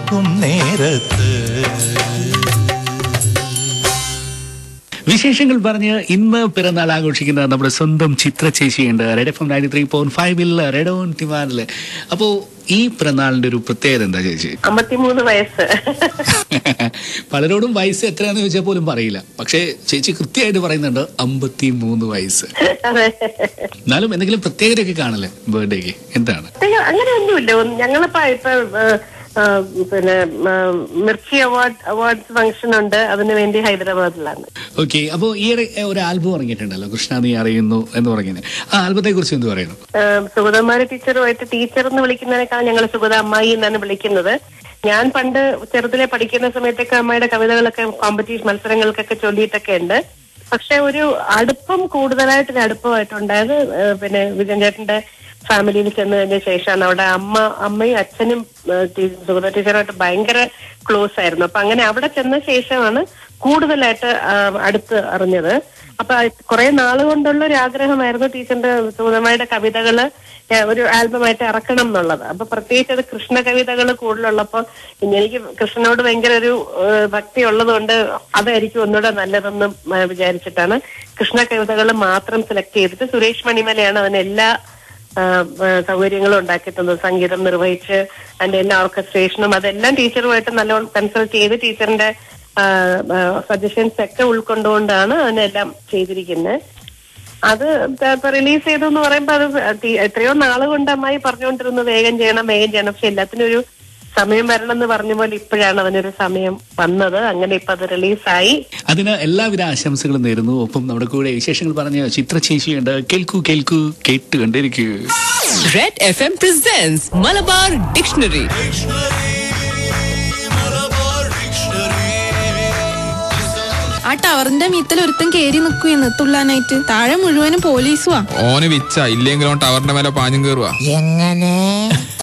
ഓർക്കും നേരത്ത് വിശേഷങ്ങൾ പറഞ്ഞ് ഇന്ന് പിറന്നാൾ ആഘോഷിക്കുന്ന നമ്മുടെ സ്വന്തം ചിത്ര ചേച്ചിയുണ്ട് red F M ninety three point ഫൈവിൽ റെഡ് ഓൺ ടിമാനില് അപ്പോ ഈ പിറന്നാളിന്റെ ഒരു പ്രത്യേകത എന്താ ചേച്ചി അമ്പത്തിമൂന്ന് വയസ്സ് പലരോടും വയസ്സ് എത്രയാന്ന് ചോദിച്ചാൽ പോലും പറയില്ല പക്ഷേ ചേച്ചി കൃത്യമായിട്ട് പറയുന്നുണ്ട് അമ്പത്തി മൂന്ന് വയസ്സ് അതെ എന്നാലും എന്തെങ്കിലും പ്രത്യേകതയൊക്കെ കാണല്ലേ ബർത്ത്ഡേക്ക് എന്താണ് അയ്യോ, അങ്ങനെയൊന്നുമില്ല ഒന്ന് ഞങ്ങളിപ്പോ ഇപ്പൊ ഏഹ്, ഏഹ്, പിന്നെ ഏഹ്, മിർച്ചി അവാർഡ് അവാർഡ്സ് ഫംഗ്ഷൻ ഉണ്ട് അതിനു വേണ്ടി ഹൈദരാബാദിലാണ് ഓക്കെ അപ്പോൾ ഈയിടെ ഒരു ആൽബം ഇറങ്ങിയിട്ടുണ്ടല്ലോ കൃഷ്ണ നീ അറിയുന്നു എന്ന് പറയുന്നത് ആ ആൽബത്തെ കുറിച്ച് എന്ത് പറയുന്നു ഏഹ്, സുഗതകുമാരി ടീച്ചറുമായിട്ട് ടീച്ചർ എന്ന് വിളിക്കുന്നതിനേക്കാൾ ഞങ്ങൾ സുഗത അമ്മായി എന്നാണ് വിളിക്കുന്നത് ഞാൻ പണ്ട് ചെറുതിലെ പഠിക്കുന്ന സമയത്തൊക്കെ അമ്മയുടെ കവിതകളൊക്കെ കോമ്പറ്റീഷൻ മത്സരങ്ങൾക്കൊക്കെ ചൊല്ലിയിട്ടൊക്കെ ഉണ്ട് പക്ഷെ ഒരു അടുപ്പം കൂടുതലായിട്ടൊരു അടുപ്പമായിട്ടുണ്ടായത് ഏഹ്, പിന്നെ വിജയൻ ചേട്ടന്റെ ഫാമിലിയിൽ ചെന്നതിന് ശേഷമാണ് അവിടെ അമ്മ അമ്മയും അച്ഛനും ഏഹ്, ടീ- സുഗത ടീച്ചറുമായിട്ട് ഭയങ്കര ക്ലോസ് ആയിരുന്നു അപ്പൊ അങ്ങനെ അവിടെ ചെന്ന ശേഷമാണ് കൂടുതലായിട്ട് ആ, അടുത്ത് അറിഞ്ഞത് അപ്പൊ കുറെ നാള് കൊണ്ടുള്ള ഒരു ആഗ്രഹമായിരുന്നു ടീച്ചറിന്റെ സുഗതമ്മയുടെ കവിതകള് ഞാൻ ഒരു ആൽബമായിട്ട് ഇറക്കണം എന്നുള്ളത് അപ്പൊ പ്രത്യേകിച്ച് അത് കൃഷ്ണ കവിതകൾ കൂടുതലുള്ളപ്പോ എനിക്ക് കൃഷ്ണനോട് ഭയങ്കര ഒരു ഏഹ്, ഭക്തി ഉള്ളതുകൊണ്ട് അതായിരിക്കും ഒന്നുകൂടെ നല്ലതെന്ന് ഏഹ്, വിചാരിച്ചിട്ടാണ് കൃഷ്ണ കവിതകൾ മാത്രം സെലക്ട് ചെയ്തിട്ട് സുരേഷ് മണിമലയാണ് അതിന് എല്ലാ ആ, ആ, സൗകര്യങ്ങളും ഉണ്ടാക്കി തന്നത് സംഗീതം നിർവഹിച്ച് അതിന്റെ എല്ലാ ഓർക്കസ്ട്രേഷനും അതെല്ലാം ടീച്ചറുമായിട്ട് നല്ലോണം കൺസൾട്ട് ചെയ്ത് ടീച്ചറിന്റെ സജഷൻസ് ഒക്കെ ഉൾക്കൊണ്ടുകൊണ്ടാണ് അതിനെല്ലാം ചെയ്തിരിക്കുന്നത് അത് ഇപ്പൊ റിലീസ് ചെയ്തു എന്ന് പറയുമ്പോ അത് ടി- എത്രയോ നാള് കൊണ്ട് അമ്മായി പറഞ്ഞുകൊണ്ടിരുന്നു വേഗം ചെയ്യണം വേഗം ചെയ്യണം പക്ഷെ എല്ലാത്തിനും ഒരു സമയം വരണം എന്ന് പറഞ്ഞ പോലെ ഇപ്പോഴാണ് അതിനൊരു സമയം വന്നത് അങ്ങനെ ഇപ്പൊ അത് റിലീസായി അതിന് എല്ലാവിധ ആശംസകളും നേരുന്നു ഒപ്പം നമ്മുടെ കൂടെ വിശേഷങ്ങൾ പറഞ്ഞ ചിത്ര ചേച്ചിയുണ്ട് കേൾക്കൂ കേൾക്കൂ കേട്ട് കണ്ടിരിക്കൂ Red FM presents Malabar Dictionary. ആ ടവറിന്റെ മീത്തൽ ഒരുത്തൻ കേറി നിക്കുയെന്ന് തുള്ളാനായിട്ട് താഴെ മുഴുവനും പോലീസുവാ ഓന് വിച്ച ഇല്ലെങ്കിലും ടവറിന്റെ മേലെ പാഞ്ഞും കയറുക എങ്ങനെ